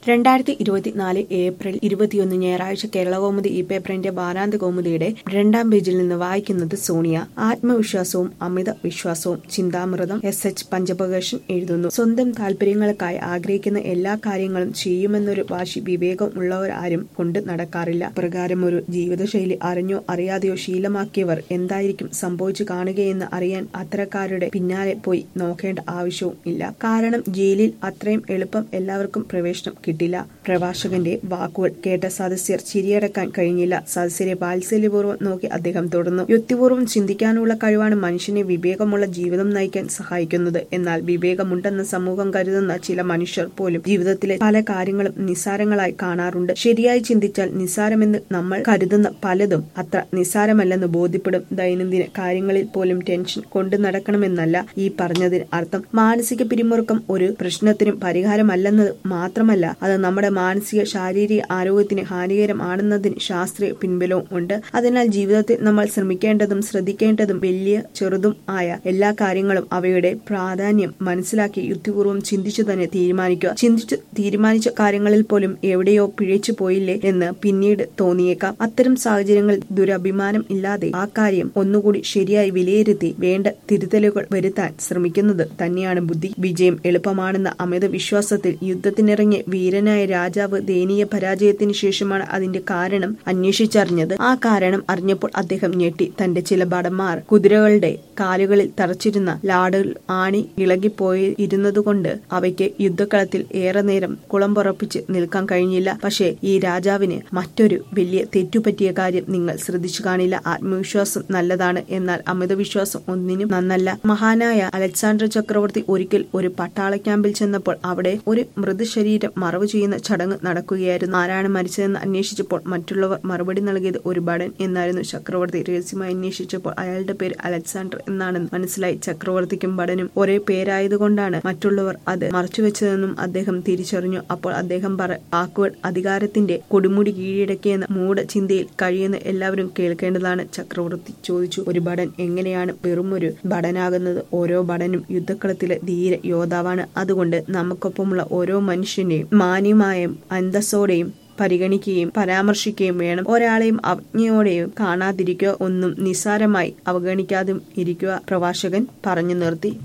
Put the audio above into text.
രണ്ടായിരത്തി ഇരുപത്തിനാല് ഏപ്രിൽ ഇരുപത്തിയൊന്ന് ഞായറാഴ്ച കേരളകൗമുദി ഈ പേപ്പറിന്റെ വാരാന്ത്യ കൗമുദിയുടെ രണ്ടാം പേജിൽ നിന്ന് വായിക്കുന്നത് സോണിയ ആത്മവിശ്വാസവും അമിത വിശ്വാസവും ചിന്താമൃതം എസ് എച്ച് പഞ്ചപകേഷൻ എഴുതുന്നു സ്വന്തം താല്പര്യങ്ങൾക്കായി ആഗ്രഹിക്കുന്ന എല്ലാ കാര്യങ്ങളും ചെയ്യുമെന്നൊരു വാശി വിവേകം ഉള്ളവരാരും കൊണ്ട് നടക്കാറില്ല പ്രകാരം ഒരു ജീവിതശൈലി അറിഞ്ഞോ അറിയാതെയോ ശീലമാക്കിയവർ എന്തായിരിക്കും സംഭവിച്ചു കാണുകയെന്ന് അറിയാൻ അത്തരക്കാരുടെ പിന്നാലെ പോയി നോക്കേണ്ട ആവശ്യവും ഇല്ല കാരണം ജയിലിൽ അത്രയും എളുപ്പം എല്ലാവർക്കും പ്രവേശനം കിട്ടില്ല പ്രഭാഷകന്റെ വാക്കുകൾ കേട്ട സദസ്യർ ചിരിയടക്കാൻ കഴിഞ്ഞില്ല സദസ്യരെ വാത്സല്യപൂർവ്വം നോക്കി അദ്ദേഹം തുടർന്നു യുക്തിപൂർവ്വം ചിന്തിക്കാനുള്ള കഴിവാണ് മനുഷ്യനെ വിവേകമുള്ള ജീവിതം നയിക്കാൻ സഹായിക്കുന്നത് എന്നാൽ വിവേകമുണ്ടെന്ന് സമൂഹം കരുതുന്ന ചില മനുഷ്യർ പോലും ജീവിതത്തിലെ പല കാര്യങ്ങളും നിസ്സാരങ്ങളായി കാണാറുണ്ട് ശരിയായി ചിന്തിച്ചാൽ നിസ്സാരമെന്ന് നമ്മൾ കരുതുന്ന പലതും അത്ര നിസ്സാരമല്ലെന്ന് ബോധ്യപ്പെടും ദൈനംദിന കാര്യങ്ങളിൽ പോലും ടെൻഷൻ കൊണ്ടു നടക്കണമെന്നല്ല ഈ പറഞ്ഞതിന് അർത്ഥം മാനസിക പിരിമുറുക്കം ഒരു പ്രശ്നത്തിനും പരിഹാരമല്ലെന്നത് മാത്രമല്ല അത് നമ്മുടെ മാനസിക ശാരീരിക ആരോഗ്യത്തിന് ഹാനികരമാണെന്നതിന് ശാസ്ത്രീയ പിൻബലവും ഉണ്ട് അതിനാൽ ജീവിതത്തിൽ നമ്മൾ ശ്രമിക്കേണ്ടതും ശ്രദ്ധിക്കേണ്ടതും വലിയ ചെറുതും ആയ എല്ലാ കാര്യങ്ങളും അവയുടെ പ്രാധാന്യം മനസ്സിലാക്കി യുക്തിപൂർവ്വം ചിന്തിച്ചു തന്നെ തീരുമാനിക്കുക ചിന്തിച്ചു തീരുമാനിച്ച കാര്യങ്ങളിൽ പോലും എവിടെയോ പിഴച്ചു പോയില്ലേ എന്ന് പിന്നീട് തോന്നിയേക്കാം അത്തരം സാഹചര്യങ്ങളിൽ ദുരഭിമാനം ഇല്ലാതെ ആ കാര്യം ഒന്നുകൂടി ശരിയായി വിലയിരുത്തി വേണ്ട തിരുത്തലുകൾ വരുത്താൻ ശ്രമിക്കുന്നത് തന്നെയാണ് ബുദ്ധി വിജയം എളുപ്പമാണെന്ന അമിത വിശ്വാസത്തിൽ യുദ്ധത്തിനിറങ്ങിയ വീരനായ രാജാവ് ദയനീയ പരാജയത്തിന് ശേഷമാണ് അതിന്റെ കാരണം അന്വേഷിച്ചറിഞ്ഞത് ആ കാരണം അറിഞ്ഞപ്പോൾ അദ്ദേഹം ഞെട്ടി തന്റെ ചില ഭടന്മാർ കുതിരകളുടെ കാലുകളിൽ തറച്ചിരുന്ന ലാടുകൾ ആണി ഇളകിപ്പോയി ഇരുന്നതുകൊണ്ട് അവയ്ക്ക് യുദ്ധക്കളത്തിൽ ഏറെ നേരം കുളം പുറപ്പിച്ച് നിൽക്കാൻ കഴിഞ്ഞില്ല പക്ഷേ ഈ രാജാവിന് മറ്റൊരു വലിയ തെറ്റുപറ്റിയ കാര്യം നിങ്ങൾ ശ്രദ്ധിച്ചു കാണില്ല ആത്മവിശ്വാസം നല്ലതാണ് എന്നാൽ അമിതവിശ്വാസം ഒന്നിനും നന്നല്ല മഹാനായ അലക്സാണ്ടർ ചക്രവർത്തി ഒരിക്കൽ ഒരു പട്ടാള ക്യാമ്പിൽ ചെന്നപ്പോൾ അവിടെ ഒരു മൃതശരീരം മറവ് ചെയ്യുന്ന ചടങ്ങ് നടക്കുകയായിരുന്നു ആരാണ് മരിച്ചതെന്ന് അന്വേഷിച്ചപ്പോൾ മറ്റുള്ളവർ മറുപടി നൽകിയത് ഒരു ഭടൻ എന്നായിരുന്നു ചക്രവർത്തി രഹസ്യമായി അന്വേഷിച്ചപ്പോൾ അയാളുടെ പേര് അലക്സാണ്ടർ എന്നാണെന്ന് മനസ്സിലായി ചക്രവർത്തിക്കും ഭടനും ഒരേ പേരായതുകൊണ്ടാണ് മറ്റുള്ളവർ അത് മറച്ചുവെച്ചതെന്നും അദ്ദേഹം തിരിച്ചറിഞ്ഞു അപ്പോൾ അദ്ദേഹം പറ വാക്കുകൾ അധികാരത്തിന്റെ കൊടുമുടി കീഴടക്കിയെന്ന മൂഢ ചിന്തയിൽ കഴിയുന്ന എല്ലാവരും കേൾക്കേണ്ടതാണ് ചക്രവർത്തി ചോദിച്ചു ഒരു ഭടൻ എങ്ങനെയാണ് വെറുമൊരു ഭടനാകുന്നത് ഓരോ ഭടനും യുദ്ധക്കളത്തിലെ ധീര യോദ്ധാവാണ് അതുകൊണ്ട് നമുക്കൊപ്പമുള്ള ഓരോ മനുഷ്യന്റെയും മാന്യമായും അന്തസ്സോടെയും പരിഗണിക്കുകയും പരാമർശിക്കുകയും വേണം ഒരാളെയും അവജ്ഞയോടെയും കാണാതിരിക്കുക ഒന്നും നിസ്സാരമായി അവഗണിക്കാതും ഇരിക്കുക പ്രഭാഷകൻ പറഞ്ഞു നിർത്തി